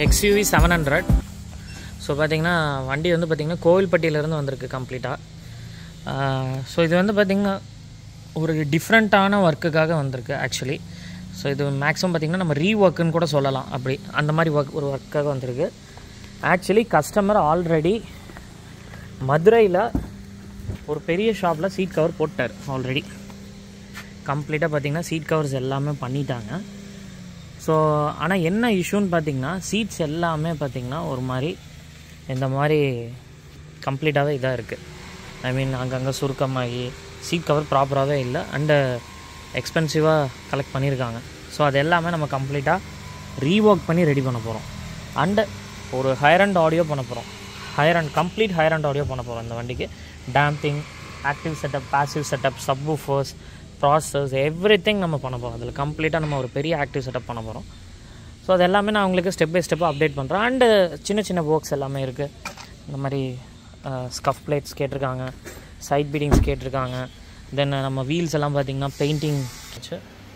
XUV seven hundred so பார்த்தீங்கன்னா வண்டி வந்து பார்த்திங்கன்னா கோவில்பட்டியிலேருந்து வந்திருக்கு கம்ப்ளீட்டாக ஸோ இது வந்து பார்த்திங்கன்னா ஒரு டிஃப்ரெண்ட்டான ஒர்க்குக்காக வந்திருக்கு ஆக்சுவலி ஸோ இது மேக்ஸிமம் பார்த்திங்கன்னா நம்ம ரீ ஒர்க்குன்னு கூட சொல்லலாம் அப்படி அந்த மாதிரி ஒர்க் ஒரு ஒர்க்காக வந்திருக்கு ஆக்சுவலி கஸ்டமர் ஆல்ரெடி மதுரையில் ஒரு பெரிய ஷாப்பில் சீட் கவர் போட்டார் ஆல்ரெடி கம்ப்ளீட்டாக பார்த்தீங்கன்னா சீட் கவர்ஸ் எல்லாமே பண்ணிட்டாங்க ஸோ ஆனால் என்ன இஷ்யூன்னு பார்த்தீங்கன்னா சீட்ஸ் எல்லாமே பார்த்தீங்கன்னா ஒரு மாதிரி இந்த மாதிரி கம்ப்ளீட்டாகவே இதாக இருக்குது ஐ மீன் அங்கங்கே சுருக்கமாகி சீட் கவர் ப்ராப்பராகவே இல்லை அண்டு எக்ஸ்பென்சிவாக கலெக்ட் பண்ணியிருக்காங்க ஸோ அது எல்லாமே நம்ம கம்ப்ளீட்டாக ரீஒர்க் பண்ணி ரெடி பண்ண போகிறோம் அண்டு ஒரு ஹையர் அண்ட் ஆடியோ பண்ண போகிறோம் higher and complete higher and audio பண்ண போகிறோம் இந்த வண்டிக்கு damping active setup passive setup subwoofers process everything நம்ம பண்ண போகிறோம் அதில் கம்ப்ளீட்டாக நம்ம ஒரு பெரிய ஆக்டிவ் செட்டப் பண்ண போகிறோம் ஸோ அது எல்லாமே நான் உங்களுக்கு ஸ்டெப் பை ஸ்டெப்பாக அப்டேட் பண்ணுறேன் அண்டு சின்ன சின்ன ஒர்க்ஸ் எல்லாமே இருக்குது இந்த மாதிரி ஸ்கஃப் பிளேட்ஸ் கேட்டிருக்காங்க சைட் பீடிங்ஸ் கேட்டிருக்காங்க தென் நம்ம வீல்ஸ் எல்லாம் பார்த்திங்கன்னா பெயிண்டிங் வச்சு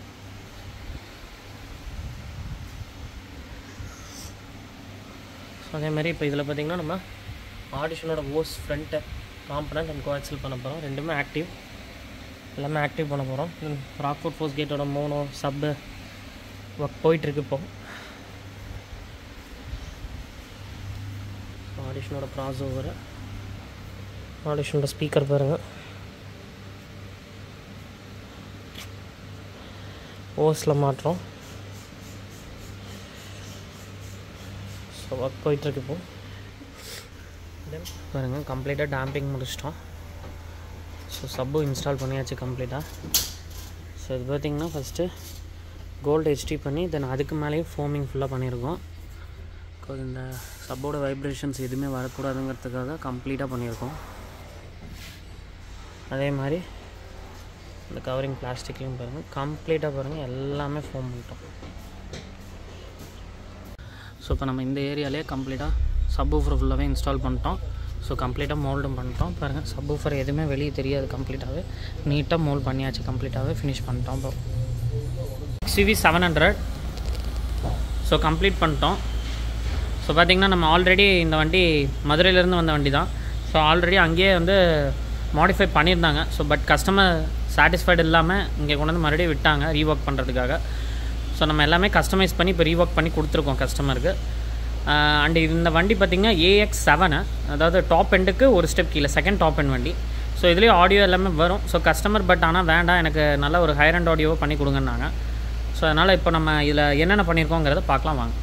ஸோ அதே மாதிரி இப்போ இதில் பார்த்திங்கன்னா நம்ம ஆடிஷனோட ஓஸ் ஃப்ரண்ட்டு காம்பனண்ட் அண்ட் கோஆக்சல் பண்ண போகிறோம் ரெண்டுமே ஆக்டிவ் எல்லாமே ஆக்டிவ் பண்ண போகிறோம் ராக்ஃபோர்ட் ஃபோர்ஸ் கேட்டோட மோனோ சப்பு ஒர்க் போயிட்டுருக்கு இப்போ ஆடிஷனோட க்ராஸ் ஓவர் ஆடிஷனோட ஸ்பீக்கர் பாருங்கள் ஓஸில் மாட்டுறோம் ஸோ ஒர்க் போயிட்டுருக்கு இப்போ தென் பாருங்கள் கம்ப்ளீட்டாக டேம்பிங் முடிச்சிட்டோம் ஸோ சப்பு இன்ஸ்டால் பண்ணியாச்சு கம்ப்ளீட்டாக ஸோ இது பார்த்திங்கன்னா ஃபஸ்ட்டு கோல்டு ஹெச்டி பண்ணி தென் அதுக்கு மேலேயும் ஃபோமிங் ஃபுல்லாக பண்ணியிருக்கோம் இந்த சப்போட வைப்ரேஷன்ஸ் எதுவுமே வரக்கூடாதுங்கிறதுக்காக கம்ப்ளீட்டாக பண்ணியிருக்கோம் அதே மாதிரி இந்த கவரிங் பிளாஸ்டிக்லையும் பாருங்கள் கம்ப்ளீட்டாக பாருங்கள் எல்லாமே ஃபோம் பண்ணிட்டோம் ஸோ இப்போ நம்ம இந்த ஏரியாலே கம்ப்ளீட்டாக சப்வூஃபர் ஃபுல்லாகவே இன்ஸ்டால் பண்ணிட்டோம் ஸோ கம்ப்ளீட்டாக மோல்டும் பண்ணிட்டோம் பாருங்கள் சப்வூஃபர் எதுவுமே வெளியே தெரியாது கம்ப்ளீட்டாகவே நீட்டாக மோல்ட் பண்ணியாச்சு கம்ப்ளீட்டாகவே ஃபினிஷ் பண்ணிட்டோம் இப்போ CV seven hundred so complete பண்ணிட்டோம் ஸோ பார்த்திங்கன்னா நம்ம ஆல்ரெடி இந்த வண்டி மதுரையிலேருந்து வந்த வண்டி தான் ஸோ ஆல்ரெடி அங்கேயே வந்து மாடிஃபை பண்ணியிருந்தாங்க ஸோ பட் கஸ்டமர் சாட்டிஸ்ஃபைடு இல்லாமல் இங்கே கொண்டு வந்து மறுபடியும் விட்டாங்க ரீஒர்க் பண்ணுறதுக்காக ஸோ நம்ம எல்லாமே கஸ்டமைஸ் பண்ணி இப்போ ரீஒர்க் பண்ணி கொடுத்துருக்கோம் கஸ்டமருக்கு அண்டு இந்த வண்டி பார்த்திங்கன்னா ஏஎக்ஸ் செவனு அதாவது டாப் எண்டுக்கு ஒரு ஸ்டெப் கீழே செகண்ட் டாப் எண்ட் வண்டி ஸோ இதுலேயும் ஆடியோ எல்லாமே வரும் ஸோ கஸ்டமர் பட் ஆனால் வேண்டாம் எனக்கு நல்ல ஒரு ஹையர் அண்ட் ஆடியோவை பண்ணி கொடுங்கன்னாங்க ஸோ அதனால் இப்போ நம்ம இதில் என்னென்ன பண்ணியிருக்கோங்கிறத பார்க்கலாம் வாங்க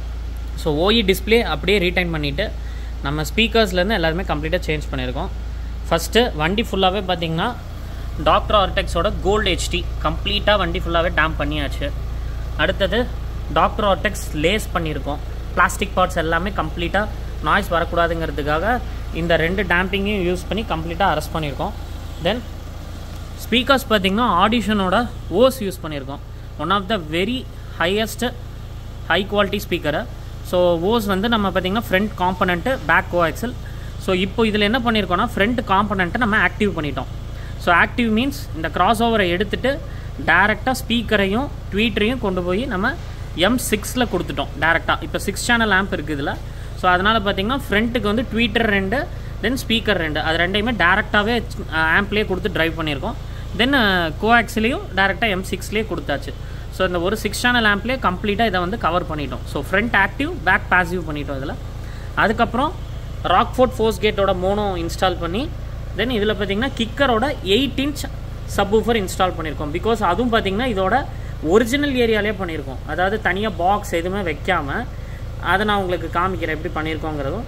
ஸோ ஓஇ டிஸ்பிளே அப்படியே ரீடைன் பண்ணிவிட்டு நம்ம ஸ்பீக்கர்ஸ்லேருந்து எல்லாருமே கம்ப்ளீட்டாக சேஞ்ச் பண்ணியிருக்கோம் ஃபஸ்ட்டு வண்டி ஃபுல்லாகவே பார்த்திங்கன்னா டாக்டர் ஆர்டெக்ஸோட கோல்டு ஹெச்டி கம்ப்ளீட்டாக வண்டி ஃபுல்லாகவே டேம் பண்ணியாச்சு அடுத்தது டாக்டர் ஆர்டெக்ஸ் லேஸ் பண்ணியிருக்கோம் பிளாஸ்டிக் பார்ட்ஸ் எல்லாமே கம்ப்ளீட்டாக நாய்ஸ் வரக்கூடாதுங்கிறதுக்காக இந்த ரெண்டு டேம்பிங்கையும் யூஸ் பண்ணி கம்ப்ளீட்டாக அரெஸ்ட் பண்ணியிருக்கோம் தென் ஸ்பீக்கர்ஸ் பார்த்திங்கன்னா ஆடிஷனோட ஓஸ் யூஸ் பண்ணியிருக்கோம் one of the very highest high quality ஸ்பீக்கரை ஸோ ஓஸ் வந்து நம்ம பார்த்திங்கன்னா front component back coaxial so இப்போ இதில் என்ன பண்ணியிருக்கோம்னா ஃப்ரண்ட் காம்பனண்ட்டை நம்ம ஆக்டிவ் பண்ணிட்டோம் ஸோ ஆக்டிவ் மீன்ஸ் இந்த கிராஸ் ஓவரை எடுத்துகிட்டு டேரெக்டாக ஸ்பீக்கரையும் ட்வீட்டரையும் கொண்டு போய் நம்ம எம் சிக்ஸில் கொடுத்துட்டோம் டேரெக்டாக இப்போ சிக்ஸ் சேனல் ஆம்ப் இருக்குது இதில் ஸோ அதனால் பார்த்திங்கன்னா ஃப்ரண்ட்டுக்கு வந்து ட்வீட்டர் ரெண்டு தென் ஸ்பீக்கர் ரெண்டு அது ரெண்டையுமே டேரெக்டாகவே ஆம்ப்லேயே கொடுத்து ட்ரைவ் பண்ணியிருக்கோம் தென் கோஆக்ஸ்லேயும் டேரெக்டாக எம் சிக்ஸ்லேயே கொடுத்தாச்சு ஸோ இந்த ஒரு சிக்ஸ் சேனல் ஆம்ப்லேயே கம்ப்ளீட்டாக இதை வந்து கவர் பண்ணிட்டோம் so front active back passive பண்ணிட்டோம் இதில் அதுக்கப்புறம் ராக்ஃபோர்ட் ஃபோர்ஸ் கேட்டோட மோனோ இன்ஸ்டால் பண்ணி தென் இதில் பார்த்தீங்கன்னா கிக்கரோட எயிட் இன்ச் சப்வூஃபர் இன்ஸ்டால் பண்ணியிருக்கோம் பிகாஸ் அதுவும் பார்த்தீங்கன்னா இதோட ஒரிஜினல் ஏரியாலே பண்ணியிருக்கோம் அதாவது தனியாக பாக்ஸ் எதுவுமே வைக்காமல் அதை நான் உங்களுக்கு காமிக்கிறேன் எப்படி பண்ணியிருக்கோங்கிறதும்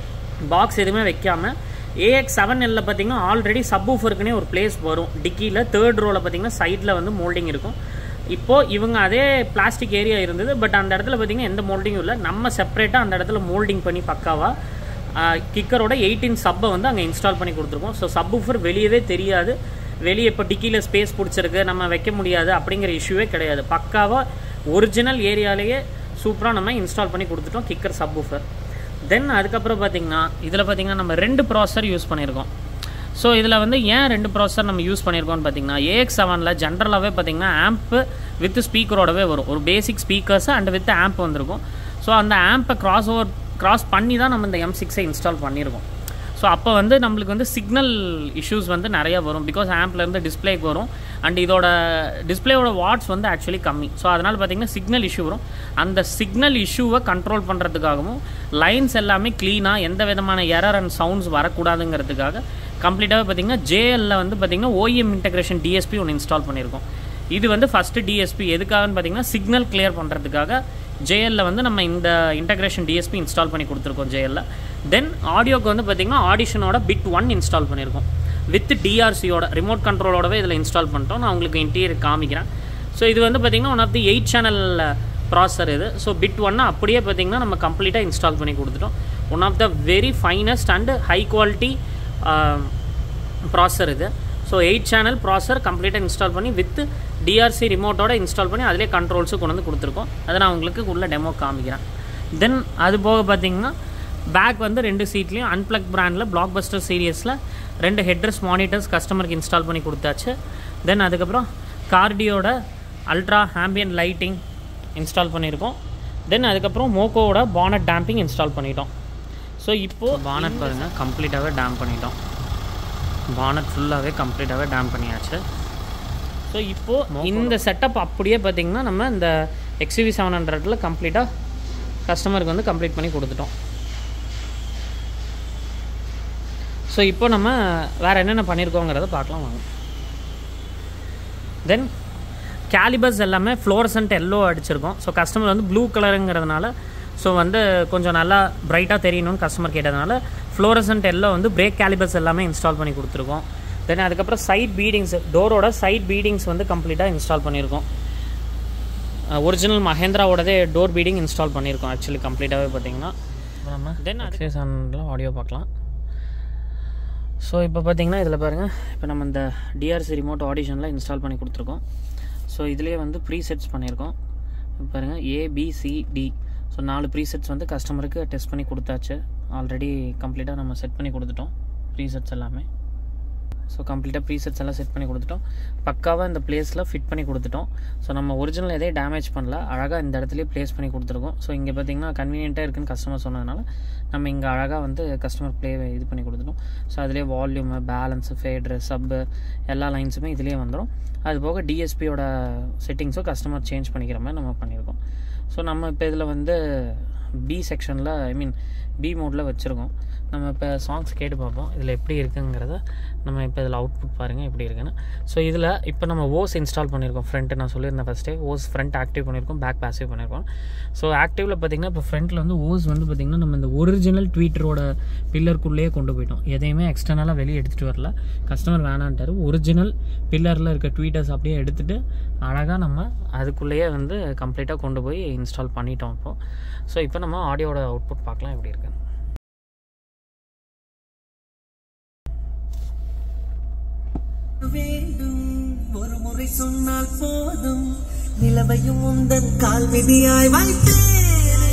பாக்ஸ் எதுவுமே வைக்காமல் ஏஎக்ஸ் செவன் எல்ல பார்த்தீங்கன்னா ஆல்ரெடி சப்வூஃபருக்குனே ஒரு பிளேஸ் வரும் டிக்கியில் தேர்ட் ரோவில் பார்த்தீங்கன்னா சைடில் வந்து மோல்டிங் இருக்கும் இப்போது இவங்க அதே பிளாஸ்டிக் ஏரியா இருந்தது பட் அந்த இடத்துல பார்த்திங்கன்னா எந்த மோல்டிங்கும் இல்லை நம்ம செப்பரேட்டாக அந்த இடத்துல மோல்டிங் பண்ணி பக்காவாக கிக்கரோட எயிட்டீன் சப்பை வந்து அங்கே இன்ஸ்டால் பண்ணி கொடுத்துருக்கோம் ஸோ சப்வூஃபர் வெளியவே தெரியாது வெளியே இப்போ டிக்கியில் ஸ்பேஸ் பிடிச்சிருக்கு நம்ம வைக்க முடியாது அப்படிங்கிற இஷ்யூவே கிடையாது பக்காவாக ஒரிஜினல் ஏரியாலேயே சூப்பராக நம்ம இன்ஸ்டால் பண்ணி கொடுத்துட்டோம் கிக்கர் சப்வூஃபர் தென் அதுக்கப்புறம் பார்த்திங்கன்னா இதில் பார்த்திங்கன்னா நம்ம ரெண்டு ப்ராசர் யூஸ் பண்ணியிருக்கோம் ஸோ இதில் வந்து ஏன் ரெண்டு ப்ராசர் நம்ம யூஸ் பண்ணியிருக்கோம்னு பார்த்தீங்கன்னா ஏஎக்ஸ் செவனில் ஜென்ரலாகவே பார்த்தீங்கன்னா ஆம்ப் வித் ஸ்பீக்கரோடவே வரும் ஒரு basic speakers and with amp வந்திருக்கும் ஸோ அந்த ஆம்பை கிராஸ் ஓவர் கிராஸ் பண்ணி தான் நம்ம இந்த எம் சிக்ஸை இன்ஸ்டால் பண்ணியிருக்கோம் ஸோ அப்போ வந்து நம்மளுக்கு வந்து சிக்னல் இஷ்யூஸ் வந்து நிறைய வரும் பிகாஸ் ஆம்ப்லேருந்து டிஸ்பிளேக்கு வரும் அண்ட் இதோட டிஸ்பிளேயோட வாட்ஸ் வந்து ஆக்சுவலி கம்மி ஸோ அதனால் பார்த்தீங்கன்னா சிக்னல் இஷ்யூ வரும் அந்த சிக்னல் இஷ்யூவை கண்ட்ரோல் பண்ணுறதுக்காகவும் லைன்ஸ் எல்லாமே க்ளீனாக எந்த விதமான எரர் அண்ட் சவுண்ட்ஸ் வரக்கூடாதுங்கிறதுக்காக கம்ப்ளீட்டாகவே பார்த்தீங்கன்னா ஜேஎல்ல வந்து பார்த்தீங்கன்னா ஓஎம் இன்டகிரேஷன் டிஎஸ்பி ஒன்று இன்ஸ்டால் பண்ணியிருக்கோம் இது வந்து ஃபஸ்ட்டு டிஎஸ்பி எதுக்காகன்னு பார்த்தீங்கன்னா சிக்னல் கிளியர் பண்ணுறதுக்காக ஜேஎல்ல வந்து நம்ம இந்த இன்டகிரேஷன் டிஎஸ்பி இன்ஸ்டால் பண்ணி கொடுத்துருக்கோம் ஜேஎல்ல தென் ஆடியோக்கு வந்து பார்த்திங்கன்னா ஆடிஷனோட பிட் ஒன் இன்ஸ்டால் பண்ணியிருக்கோம் வித் டிஆர்சியோட ரிமோட் கண்ட்ரோலோடவே இதில் இன்ஸ்டால் பண்ணிட்டோம் நான் உங்களுக்கு இன்டீரியர் காமிக்கிறேன் ஸோ இது வந்து பார்த்திங்கன்னா one of the eight channel processor இது ஸோ பிட் ஒன்னை அப்படியே பார்த்திங்கன்னா நம்ம கம்ப்ளீட்டாக இன்ஸ்டால் பண்ணி கொடுத்துட்டோம் one of the very finest and high quality processor இது ஸோ எயிட் சேனல் ப்ராசர் கம்ப்ளீட்டாக இன்ஸ்டால் பண்ணி வித் டிஆர்சி ரிமோட்டோட இன்ஸ்டால் பண்ணி அதிலே கண்ட்ரோல்ஸும் கொண்டு வந்து கொடுத்துருக்கோம் அதை நான் உங்களுக்கு உள்ள டெமோ காமிக்கிறேன் தென் அது போக பார்த்தீங்கன்னா பேக் வந்து ரெண்டு சீட்லேயும் அன்பிளக் பிராண்டில் பிளாக் பஸ்டர் சீரியஸில் ரெண்டு ஹெட்ரஸ் மானிட்டர்ஸ் கஸ்டமருக்கு இன்ஸ்டால் பண்ணி கொடுத்தாச்சு தென் அதுக்கப்புறம் கார்டியோட அல்ட்ரா ஆம்பியன் லைட்டிங் இன்ஸ்டால் பண்ணியிருக்கோம் தென் அதுக்கப்புறம் மோக்கோவோட பானட் டேம்பிங் இன்ஸ்டால் பண்ணிட்டோம் ஸோ இப்போது பானட் பாருங்கள் கம்ப்ளீட்டாகவே டேம் பண்ணிட்டோம் பானட் ஃபுல்லாகவே கம்ப்ளீட்டாகவே டேம் பண்ணியாச்சு ஸோ இப்போது இந்த செட்டப் அப்படியே பார்த்திங்கன்னா நம்ம இந்த எக்ஸ்யூவி செவன் ஹண்ட்ரடில் கம்ப்ளீட்டாக கஸ்டமருக்கு வந்து கம்ப்ளீட் பண்ணி கொடுத்துட்டோம் ஸோ இப்போ நம்ம வேறு என்னென்ன பண்ணியிருக்கோங்கிறத பார்க்கலாம் வாங்க தென் கேலிபர்ஸ் எல்லாமே ஃப்ளோரசன்ட் எல்லோ அடிச்சிருக்கோம் ஸோ கஸ்டமர் வந்து ப்ளூ கலருங்கிறதுனால ஸோ வந்து கொஞ்சம் நல்லா பிரைட்டாக தெரியணும்னு கஸ்டமர் கேட்டதுனால ஃப்ளோரசன்ட் எல்லோ வந்து பிரேக் கேலிபர்ஸ் எல்லாமே இன்ஸ்டால் பண்ணி கொடுத்துருக்கோம் தென் அதுக்கப்புறம் சைட் பீடிங்ஸ் டோரோட சைட் பீடிங்ஸ் வந்து கம்ப்ளீட்டாக இன்ஸ்டால் பண்ணியிருக்கோம் ஒரிஜினல் மஹேந்திராவோடதே டோர் பீடிங் இன்ஸ்டால் பண்ணியிருக்கோம் ஆக்சுவலி கம்ப்ளீட்டாகவே பார்த்தீங்கன்னா நம்ம தென் அதே சானில் ஆடியோ பார்க்கலாம் ஸோ இப்போ பார்த்தீங்கன்னா இதில் பாருங்கள் இப்போ நம்ம இந்த டிஆர்சி ரிமோட் ஆடிஷனில் இன்ஸ்டால் பண்ணி கொடுத்துருக்கோம் ஸோ இதுலேயே வந்து ப்ரீ செட்ஸ் பண்ணியிருக்கோம் இப்போ பாருங்கள் ஏபிசிடி ஸோ நாலு ப்ரீ செட்ஸ் வந்து கஸ்டமருக்கு டெஸ்ட் பண்ணி கொடுத்தாச்சு ஆல்ரெடி கம்ப்ளீட்டாக நம்ம செட் பண்ணி கொடுத்துட்டோம் ப்ரீ செட்ஸ் எல்லாமே ஸோ கம்ப்ளீட்டாக ப்ரீசெட்ஸ் எல்லாம் செட் பண்ணி கொடுத்துட்டோம் பக்காவாக இந்த பிளேஸில் ஃபிட் பண்ணி கொடுத்துட்டோம் ஸோ நம்ம ஒரிஜினல் எதையும் டேமேஜ் பண்ணல அழகாக இந்த இடத்துலேயே ப்ளேஸ் பண்ணி கொடுத்துருக்கோம் ஸோ இங்கே பார்த்தீங்கன்னா கன்வீனியண்ட்டாக இருக்குன்னு கஸ்டமர் சொன்னதுனால நம்ம இங்கே அழகாக வந்து கஸ்டமர் ப்ளே இது பண்ணி கொடுத்துட்டோம் ஸோ அதிலே வால்யூமு பேலன்ஸு ஃபேட்ரு சப்பு எல்லா லைன்ஸுமே இதுலேயே வந்துடும் அது போக டிஎஸ்பியோட செட்டிங்ஸும் கஸ்டமர் சேஞ்ச் பண்ணிக்கிற மாதிரி நம்ம பண்ணியிருக்கோம் ஸோ நம்ம இப்போ இதில் வந்து பி செக்ஷனில் ஐ மீன் பி மோடில் வச்சுருக்கோம் நம்ம இப்போ சாங்ஸ் கேட்டு பார்ப்போம் இதில் எப்படி இருக்குங்கிறத நம்ம இப்போ இதில் அவுட்புட் பாருங்கள் எப்படி இருக்குன்னு ஸோ இதில் இப்போ நம்ம ஓஸ் இன்ஸ்டால் பண்ணியிருக்கோம் ஃப்ரண்ட்டு நான் சொல்லியிருந்தேன் ஃபஸ்ட்டே ஓஸ் ஃப்ரண்ட் ஆக்டிவ் பண்ணியிருக்கோம் பேக் பாசிவ் பண்ணியிருக்கோம் ஸோ ஆக்டிவில் பார்த்தீங்கன்னா இப்போ ஃப்ரண்ட்டில் வந்து ஓஸ் வந்து பார்த்திங்கன்னா நம்ம இந்த ஒரிஜினல் ட்வீட்டரோட பில்லருக்குள்ளேயே கொண்டு போயிட்டோம் எதையுமே எக்ஸ்டர்னலாக வெளியே எடுத்துகிட்டு வரல கஸ்டமர் வேணான்ட்டார் ஒரிஜினல் பில்லரில் இருக்க ட்வீட்டர்ஸ் அப்படியே எடுத்துகிட்டு அழகாக நம்ம அதுக்குள்ளேயே வந்து கம்ப்ளீட்டாக கொண்டு போய் இன்ஸ்டால் பண்ணிட்டோம் இப்போது ஸோ இப்போ நம்ம ஆடியோட அவுட்புட் பார்க்கலாம் எப்படி இருக்கு வேண்டும் ஒரு முறை சொன்னால் போதும் நிலவையும் உந்தன் கால் மிதியாய் வைத்தேனே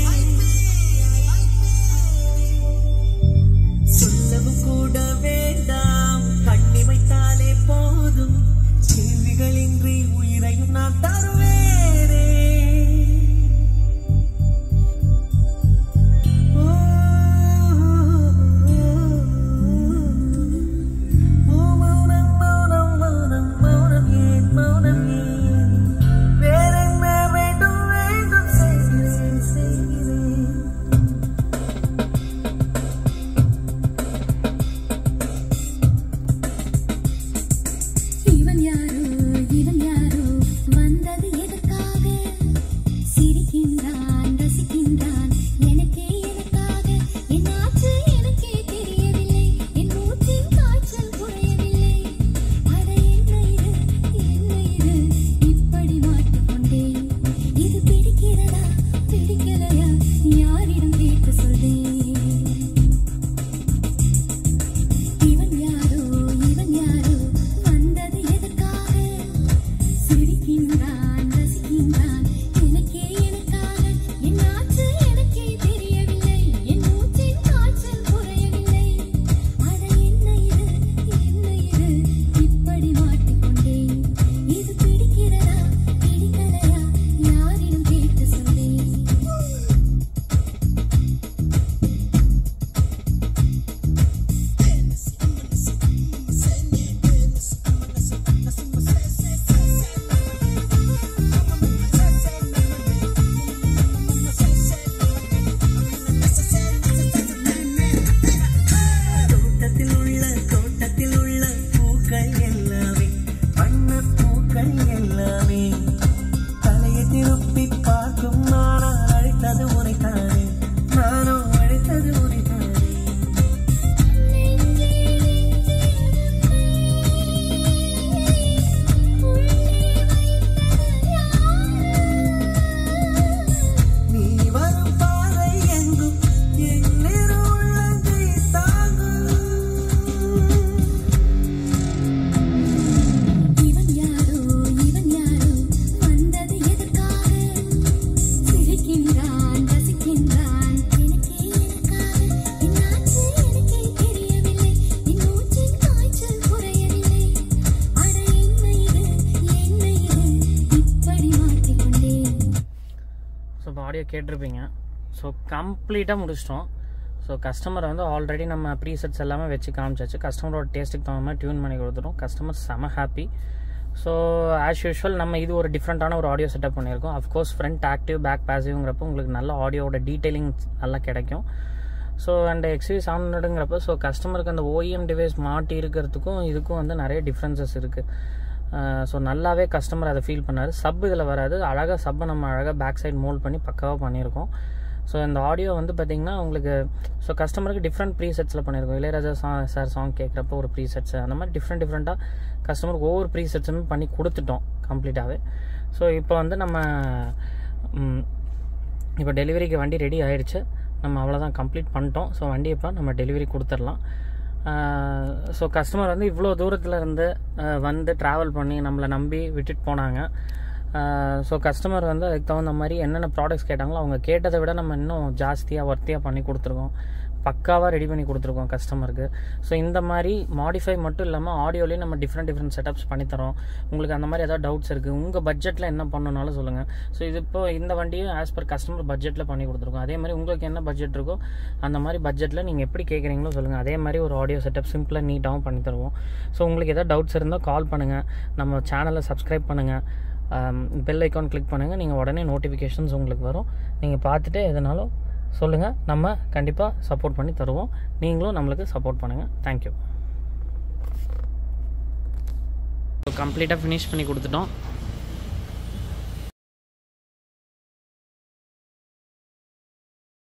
சொல்லவும் கூட வேண்டாம் கண்ணிமைத்தாலே போதும் கேள்விகளின்றி உயிரையும் நான் தருவேனே ஓ, ஓ, மௌனம் மௌனம் மௌனம் மௌனம் ஏன் மௌனம் ஏன் வேறென்ன வேண்டும் வேண்டும் செய்கிறேன் ஆடியோ கேட்டிருப்பீங்க ஸோ கம்ப்ளீட்டாக முடிச்சிட்டோம் ஸோ கஸ்டமர் வந்து ஆல்ரெடி நம்ம ப்ரீசெட்ஸ் எல்லாமே வச்சு காமிச்சாச்சு கஸ்டமரோட டேஸ்ட்டுக்கு தகுந்த மாதிரி டியூன் பண்ணி கொடுத்துட்டோம் கஸ்டமர் செம ஹாப்பி ஸோ ஆஸ் யூஷுவல் நம்ம இது ஒரு டிஃப்ரெண்ட்டான ஒரு ஆடியோ செட்டப் பண்ணியிருக்கோம் அஃப்கோர்ஸ் ஃப்ரண்ட் ஆக்டிவ் பேக் பாசிவ்ங்கிறப்போ உங்களுக்கு நல்ல ஆடியோட டீட்டெயிலிங் நல்லா கிடைக்கும் ஸோ அண்ட் எக்ஸ்வி செவன் ஹண்ட்ரடுங்கிறப்ப ஸோ கஸ்டமருக்கு அந்த ஓஇஎம் டிவைஸ் மாட்டி இருக்கிறதுக்கும் இதுக்கும் வந்து நிறைய டிஃப்ரென்சஸ் இருக்குது ஸோ நல்லாவே கஸ்டமர் அதை ஃபீல் பண்ணார் சப் இதில் வராது அழகாக சப்பை நம்ம அழகாக பேக் சைடு மோல்ட் பண்ணி பக்காவாக பண்ணியிருக்கோம் ஸோ இந்த ஆடியோ வந்து பார்த்திங்கன்னா உங்களுக்கு ஸோ கஸ்டமருக்கு டிஃப்ரெண்ட் ப்ரீசெட்ஸில் பண்ணியிருக்கோம் இளையராஜா சா சார் சாங் கேட்குறப்போ ஒரு ப்ரீசெட்ஸ் அந்த மாதிரி டிஃப்ரெண்ட் டிஃப்ரெண்ட்டாக கஸ்டமருக்கு ஒவ்வொரு ப்ரீசெட்ஸுமே பண்ணி கொடுத்துட்டோம் கம்ப்ளீட்டாகவே ஸோ இப்போ வந்து நம்ம ம், இப்போ டெலிவரிக்கு வண்டி ரெடி ஆயிடுச்சு நம்ம அவ்வளோதான் கம்ப்ளீட் பண்ணிட்டோம் ஸோ வண்டி இப்போ நம்ம டெலிவரி கொடுத்துடலாம் ஸோ கஸ்டமர் வந்து இவ்வளோ தூரத்தில் இருந்து ஆஹ் வந்து ட்ராவல் பண்ணி நம்மளை நம்பி விட்டுட்டு போனாங்க ஸோ கஸ்டமர் வந்து அதுக்கு தகுந்த மாதிரி என்னென்ன ப்ராடக்ட்ஸ் கேட்டாங்களோ அவங்க கேட்டதை விட நம்ம இன்னும் ஜாஸ்தியாக ஒர்த்தியாக பண்ணி கொடுத்துருக்கோம் பக்காவாக ரெடி பண்ணி கொடுத்துருக்கோம் கஸ்டமருக்கு ஸோ இந்த மாதிரி மாடிஃபை மட்டும் இல்லாமல் ஆடியோலேயும் நம்ம டிஃப்ரெண்ட் டிஃப்ரெண்ட் செட்டப்ஸ் பண்ணித்தரோம் உங்களுக்கு அந்த மாதிரி ஏதாவது டவுட்ஸ் இருக்குது உங்கள் பட்ஜெட்டில் என்ன பண்ணணும்னாலும் சொல்லுங்கள் ஸோ இது இப்போ இந்த வண்டியும் ஆஸ் பர் கஸ்டமர் பட்ஜெட்டில் பண்ணி கொடுத்துருக்கோம் அதே மாதிரி உங்களுக்கு என்ன பட்ஜெட் இருக்கோ அந்த மாதிரி பட்ஜெட்டில் நீங்கள் எப்படி கேட்குறீங்களோ சொல்லுங்கள் அதே மாதிரி ஒரு ஆடியோ செட்டப் சிம்பிளாக நீட்டாகவும் பண்ணி தருவோம் ஸோ உங்களுக்கு ஏதாவது டவுட்ஸ் இருந்தால் கால் பண்ணுங்கள் நம்ம சேனலை சப்ஸ்கிரைப் பண்ணுங்கள் பெல் ஐக்கான் கிளிக் பண்ணுங்கள் நீங்கள் உடனே நோட்டிஃபிகேஷன்ஸ் உங்களுக்கு வரும் நீங்கள் பார்த்துட்டு எதுனாலும் சொல்லுங்கள் நம்ம கண்டிப்பாக சப்போர்ட் பண்ணி தருவோம் நீங்களும் நம்மளுக்கு சப்போர்ட் பண்ணுங்கள் தேங்க்யூ கம்ப்ளீட்டாக ஃபினிஷ் பண்ணி கொடுத்துட்டோம்